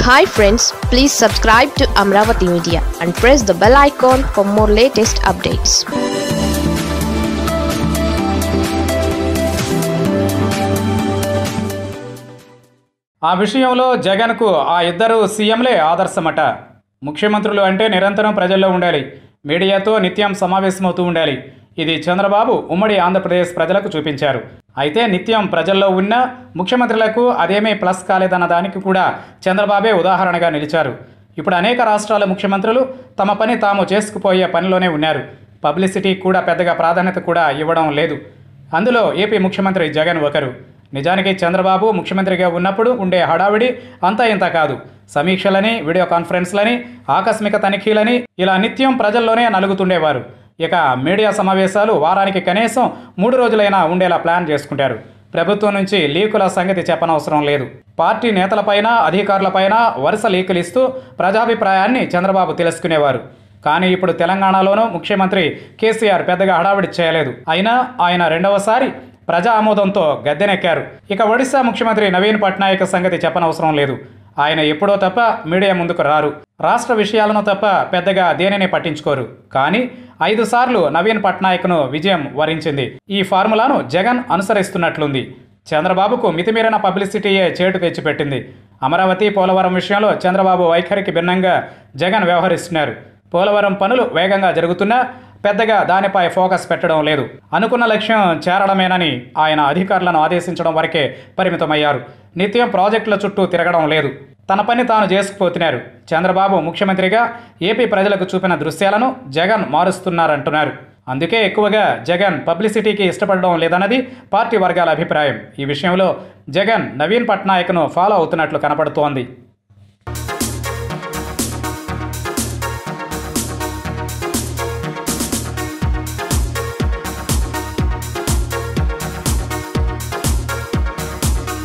hi friends please subscribe to Amaravati media and press the bell icon for more latest updates ఆ విషయంలో జగన్కు ఆ ఇద్దరు సీఎంలే ఆదర్శమట ముఖ్యమంత్రులు అంటే నిరంతరం ప్రజల్లో ఉండాలి మీడియాతో నిత్యం సమావేశమవుతూ ఉండాలి ఇది చంద్రబాబు ఉమ్మడి ఆంధ్రప్రదేశ్ ప్రజలకు చూపించారు అయితే నిత్యం ప్రజల్లో ఉన్న ముఖ్యమంత్రులకు అదేమీ ప్లస్ కాలేదన్న దానికి కూడా చంద్రబాబే ఉదాహరణగా నిలిచారు ఇప్పుడు అనేక రాష్ట్రాల ముఖ్యమంత్రులు తమ పని తాము చేసుకుపోయే పనిలోనే ఉన్నారు పబ్లిసిటీ కూడా పెద్దగా ప్రాధాన్యత కూడా ఇవ్వడం లేదు అందులో ఏపీ ముఖ్యమంత్రి జగన్ ఒకరు నిజానికి చంద్రబాబు ముఖ్యమంత్రిగా ఉన్నప్పుడు ఉండే హడావిడి అంతా ఇంత కాదు సమీక్షలని వీడియో కాన్ఫరెన్స్లని ఆకస్మిక తనిఖీలని ఇలా నిత్యం ప్రజల్లోనే నలుగుతుండేవారు ఇక మీడియా సమావేశాలు వారానికి కనీసం మూడు రోజులైనా ఉండేలా ప్లాన్ చేసుకుంటారు ప్రభుత్వం నుంచి లీకుల సంగతి చెప్పనవసరం లేదు పార్టీ నేతలపైన అధికారులపైన వరుస లీకులు ఇస్తూ ప్రజాభిప్రాయాన్ని చంద్రబాబు తెలుసుకునేవారు కానీ ఇప్పుడు తెలంగాణలోనూ ముఖ్యమంత్రి కేసీఆర్ పెద్దగా హడావిడి చేయలేదు అయినా ఆయన రెండవసారి ప్రజా ఆమోదంతో గద్దెనెక్కారు ఇక ఒడిశా ముఖ్యమంత్రి నవీన్ పట్నాయక్ సంగతి చెప్పనవసరం లేదు ఆయన ఎప్పుడో తప్ప మీడియా ముందుకు రారు రాష్ట్ర విషయాలను తప్ప పెద్దగా దేనిని పట్టించుకోరు కానీ ఐదు సార్లు నవీన్ పట్నాయక్ను విజయం వరించింది ఈ ఫార్ములాను జగన్ అనుసరిస్తున్నట్లుంది చంద్రబాబుకు మితిమీరిన పబ్లిసిటీయే చేటు తెచ్చిపెట్టింది అమరావతి పోలవరం విషయంలో చంద్రబాబు వైఖరికి భిన్నంగా జగన్ వ్యవహరిస్తున్నారు పోలవరం పనులు వేగంగా జరుగుతున్నా పెద్దగా దానిపై ఫోకస్ పెట్టడం లేదు అనుకున్న లక్ష్యం చేరడమేనని ఆయన అధికారులను ఆదేశించడం వరకే పరిమితమయ్యారు నిత్యం ప్రాజెక్టుల చుట్టూ తిరగడం లేదు తన పని తాను చేసుకుపోతున్నారు చంద్రబాబు ముఖ్యమంత్రిగా ఏపీ ప్రజలకు చూపిన దృశ్యాలను జగన్ మారుస్తున్నారంటున్నారు అందుకే ఎక్కువగా జగన్ పబ్లిసిటీకి ఇష్టపడడం లేదన్నది పార్టీ వర్గాల అభిప్రాయం ఈ విషయంలో జగన్ నవీన్ పట్నాయక్ను ఫాలో అవుతున్నట్లు కనపడుతోంది